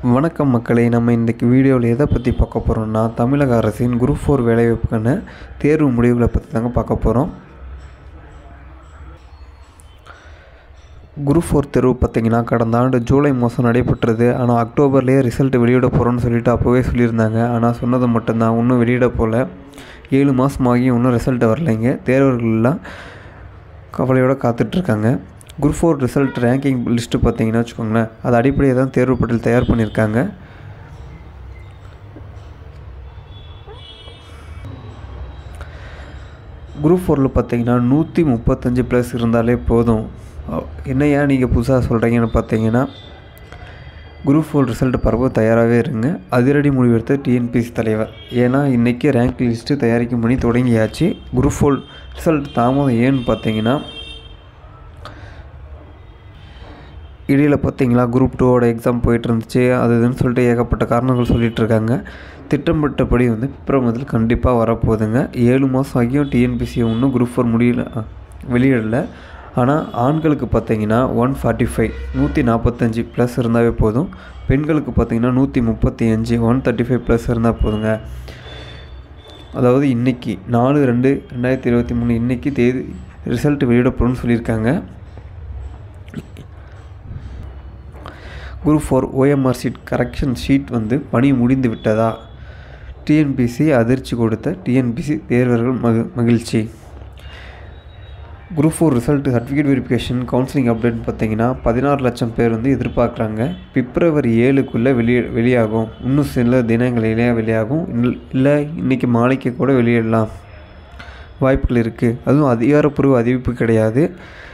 வணக்கம் மக்களே நம்ம இன்றைக்கி வீடியோவில் எதை பற்றி பார்க்க போகிறோம்னா தமிழக அரசின் குரூப் ஃபோர் வேலைவாய்ப்புக்கான தேர்வு முடிவுகளை பற்றி தாங்க பார்க்க போகிறோம் குரூப் ஃபோர் தேர்வு பார்த்திங்கன்னா கடந்த ஆண்டு ஜூலை மாதம் நடைபெற்றது ஆனால் அக்டோபர்லேயே ரிசல்ட் வெளியிட போகிறோன்னு சொல்லிட்டு அப்போவே சொல்லியிருந்தாங்க ஆனால் சொன்னது மட்டும்தான் இன்னும் வெளியிட போல் ஏழு மாதமாகியும் இன்னும் ரிசல்ட் வரலைங்க தேர்வர்கள்லாம் கவலையோடு காத்துட்ருக்காங்க group four result ranking list பார்த்தீங்கன்னா வச்சுக்கோங்களேன் அது அடிப்படையாக தான் தேர்வு பட்டியல் தயார் பண்ணியிருக்காங்க குரூப் ஃபோரில் பார்த்தீங்கன்னா நூற்றி முப்பத்தஞ்சு ப்ளஸ் இருந்தாலே போதும் என்ன ஏன் நீங்கள் புதுசாக சொல்கிறீங்கன்னு பார்த்தீங்கன்னா குரூப் ஃபோர் ரிசல்ட் பரவ தயாராகவே இருங்க அதிரடி முடிவெடுத்த டிஎன்பிசி தலைவர் ஏன்னா இன்றைக்கி ரேங்க் லிஸ்ட்டு தயாரிக்கும் பணி தொடங்கியாச்சு குரூப் ஃபோர் ரிசல்ட் தாமதம் ஏன்னு பார்த்தீங்கன்னா இடையில் பார்த்தீங்களா குரூப் டூவோட எக்ஸாம் போயிட்டு இருந்துச்சு அது இதுன்னு சொல்லிட்டு ஏகப்பட்ட காரணங்கள் சொல்லிகிட்டு இருக்காங்க திட்டமிட்டபடி வந்து பிப்ரவரியில் கண்டிப்பாக வரப்போகுதுங்க ஏழு மாதம் ஆகியும் டிஎன்பிசியை ஒன்றும் குரூப் ஃபோர் முடியல வெளியிடல ஆனால் ஆண்களுக்கு பார்த்தீங்கன்னா ஒன் ஃபார்ட்டி ஃபைவ் நூற்றி நாற்பத்தஞ்சு ப்ளஸ் இருந்தாவே போதும் பெண்களுக்கு பார்த்தீங்கன்னா நூற்றி முப்பத்தி அஞ்சு ஒன் தேர்ட்டி ஃபைவ் ப்ளஸ் இருந்தால் போதுங்க அதாவது இன்றைக்கி நாலு ரெண்டு ரெண்டாயிரத்தி இருபத்தி மூணு இன்றைக்கி தேதி ரிசல்ட் வெளியிடப்படும்னு சொல்லியிருக்காங்க group four OMR sheet correction sheet வந்து பணி முடிந்து விட்டதா டிஎன்பிசி அதிர்ச்சி கொடுத்த டிஎன்பிசி தேர்வர்கள் மகி மகிழ்ச்சி group four result certificate verification counselling update பார்த்தீங்கன்னா பதினாறு லட்சம் பேர் வந்து எதிர்பார்க்குறாங்க பிப்ரவரி ஏழுக்குள்ளே வெளியே வெளியாகும் இன்னும் சில தினங்களிலே வெளியாகும் இல்லை இன்றைக்கி மாலைக்கு கூட வெளியிடலாம் வாய்ப்புகள் இருக்குது அதுவும் அதிகாரப்பூர்வ அறிவிப்பு கிடையாது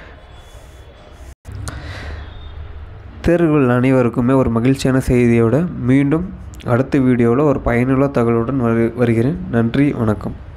தேர்வுகள் அனைவருக்குமே ஒரு மகிழ்ச்சியான செய்தியோட மீண்டும் அடுத்த வீடியோவில் ஒரு பயனுள்ள தகவலுடன் வரு வருகிறேன் நன்றி வணக்கம்